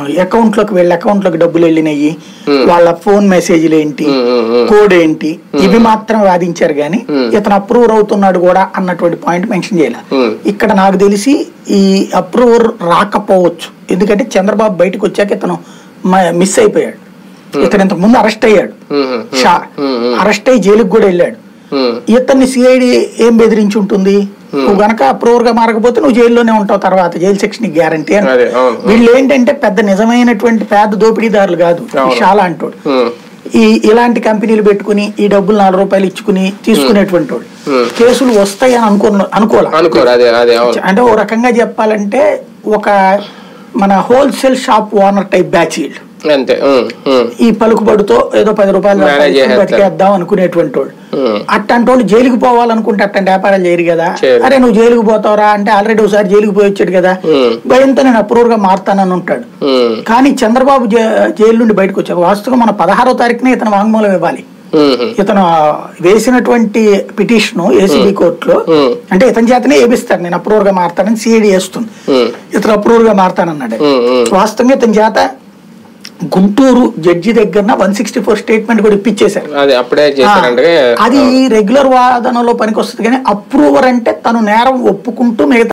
Account లోకి వెళ్ళి account లోకి డబ్బులు వెళ్ళినాయి వాళ్ళ ఫోన్ మెసేజ్లు ఏంటి ఉమ్, ఉమ్, ఉమ్. కోడ్ ఏంటి ఇవి మాత్రం వాదించారు గాని ఇతను అప్రూవర్ అవుతున్నాడు కూడా అన్నటువంటి పాయింట్ మెన్షన్ చేయాలి ఉమ్. ఇక్కడ నాకు తెలిసి ఈ అప్రూవర్ రాకపోవచ్చు ఎందుకంటే చంద్రబాబు బయటకు వచ్చాక ఇతను మిస్ అయిపోయాడు ఇతను ఇంతకు ముందు అరెస్ట్ అయ్యాడు ఉమ్, ఉమ్, షా ఉమ్, ఉమ్. అరెస్ట్ అయ్యి జైలుకి కూడా వెళ్ళాడు ఉమ్, ఇతన్ని సిఐడి ఏం బెదిరించి ఉంటుంది నువ్వు గనక అప్రూవర్ గా మారకపోతే నువ్వు జైల్లోనే ఉంటావు తర్వాత జైలు శిక్షణ గ్యారంటీ అని అదే అవును వీళ్ళు ఏంటంటే పెద్ద నిజమైనటువంటి పేద దోపిడీదారులు కాదు అవును. చాలా అంటాడు ఉమ్, ఈ ఇలాంటి కంపెనీలు పెట్టుకుని ఈ డబ్బులు నాలుగు రూపాయలు ఇచ్చుకుని తీసుకునేటువంటి వాడు Hmm. కేసులు వస్తాయని అనుకో అనుకోలే అనుకోరు అదే అదే అవును అంటే ఓ రకంగా చెప్పాలంటే ఒక మన wholesale shop owner type batch వీళ్ళు అంతే ఉమ్, ఉమ్, ఈ పలుకుబడితో ఏదో పది రూపాయలు Manage సంపాదించుకుని చేసేస్తారు. బతికేద్దాం అనుకునేటువంటి వాడు ఉమ్, అట్టంటి వాళ్ళు జైలుకి పోవాలనుకుంటే అట్టంటి వ్యాపారాలు చేయరు కదా చేయరు. అరే నువ్వు జైలుకి పోతావురా అంటే ఆల్రెడీ ఒకసారి జైలుకి పోయి వచ్చాడు కదా ఉమ్, భయంతో నేను అప్రూవర్ గా మారుతానని ఉంటాడు ఉమ్, కానీ చంద్రబాబు జై- జైలు నుండి బయటకు వచ్చారు వాస్తవం మన పదహారో తారీఖునే ఇతను వాంగ్మూలం ఇవ్వాలి ఉమ్, ఉమ్, ఇతను వేసినటువంటి పిటిషన్ ఏసీబీ కోర్టులో ఉమ్, అంటే ఇతని చేతనే ఏపిస్తాడు నేను అప్రూవర్ గా మారుతానని సిఐడి వేస్తుంది ఉమ్, ఇతను అప్రూవర్ గా మారుతానన్నాడు ఉమ్, ఉమ్. వాస్తవంగా ఇతని చేత గుంటూరు జడ్జి దగ్గర వన్ సిక్స్టీ ఫోర్ స్టేట్మెంట్ కూడా ఇప్పించేశారు అదే అప్పుడే చేశారంటే అది రెగ్యులర్ వాదనలో పనికొస్తుంది కానీ అప్రూవర్ అంటే తను నేరం ఒప్పుకుంటూ మిగతా